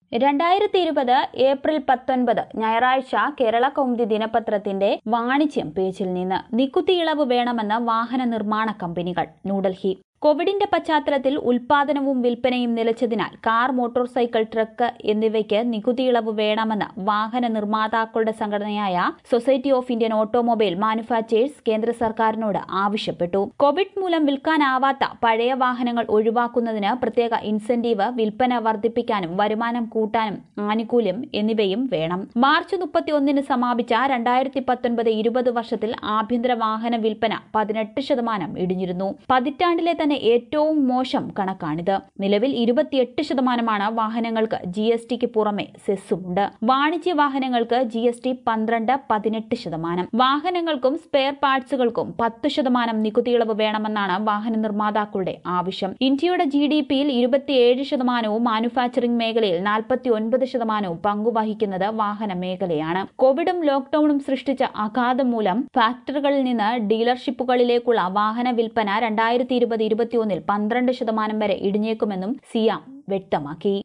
രണ്ടായിരത്തി ഇരുപത് ഏപ്രിൽ പത്തൊൻപത് ഞായറാഴ്ച കേരള കൗമുദി ദിനപത്രത്തിന്റെ വാണിജ്യം പേജിൽ നിന്ന് നികുതി ഇളവ് വേണമെന്ന് വാഹന നിർമ്മാണ കമ്പനികൾ ന്യൂഡൽഹി കോവിഡിന്റെ പശ്ചാത്തലത്തിൽ ഉൽപാദനവും വിൽപ്പനയും നിലച്ചതിനാൽ കാർ മോട്ടോർ സൈക്കിൾ ട്രക്ക് എന്നിവയ്ക്ക് നികുതി ഇളവ് വേണമെന്ന് വാഹന നിർമ്മാതാക്കളുടെ സംഘടനയായ society of Indian automobile manufacturers കേന്ദ്ര സർക്കാരിനോട് ആവശ്യപ്പെട്ടു കോവിഡ് മൂലം വിൽക്കാനാവാത്ത പഴയ വാഹനങ്ങൾ ഒഴിവാക്കുന്നതിന് പ്രത്യേക ഇൻസെന്റീവ് വിൽപ്പന വർദ്ധിപ്പിക്കാനും വരുമാനം കൂട്ടാനും ആനുകൂല്യം എന്നിവയും വേണം മാർച്ച് മുപ്പത്തിയൊന്നിന് സമാപിച്ച രണ്ടായിരത്തി പത്തൊൻപത് ഇരുപത് വർഷത്തിൽ ആഭ്യന്തര വാഹന വിൽപ്പന പതിനെട്ട് ശതമാനം ഇടിഞ്ഞിരുന്നു പതിറ്റാണ്ടിലെ തന്നെ ഏറ്റവും മോശം കണക്കാണിത് നിലവിൽ ഇരുപത്തിയെട്ട് ശതമാനമാണ് വാഹനങ്ങൾക്ക് ജി എസ് ടിക്ക് പുറമെ സെസ്സുമുണ്ട് വാണിജ്യ വാഹനങ്ങൾക്ക് ജി എസ് ടി പന്ത്രണ്ട് പതിനെട്ട് ശതമാനം വാഹനങ്ങൾക്കും സ്പെയർ പാർട്സുകൾക്കും പത്ത് ശതമാനം നികുതി ഇളവ് വേണമെന്നാണ് വാഹന നിർമ്മാതാക്കളുടെ ആവശ്യം ഇന്ത്യയുടെ ജി ഡി പിയിൽ ഇരുപത്തിയേഴ് ശതമാനവും മാനുഫാക്ചറിംഗ് മേഖലയിൽ നാൽപ്പത്തി ഒൻപത് ശതമാനവും പങ്കുവഹിക്കുന്നത് വാഹന മേഖലയാണ് കോവിഡും ലോക്ഡൌണും സൃഷ്ടിച്ച ആഘാതം മൂലം ഫാക്ടറികളിൽ നിന്ന് ഡീലർഷിപ്പുകളിലേക്കുള്ള വാഹന വിൽപ്പന രണ്ടായിരത്തി ഇരുപത് ഇരുപത്തിയൊന്നിൽ പന്ത്രണ്ട് ശതമാനം വരെ ഇടിഞ്ഞേക്കുമെന്നും സിയാം വ്യക്തമാക്കി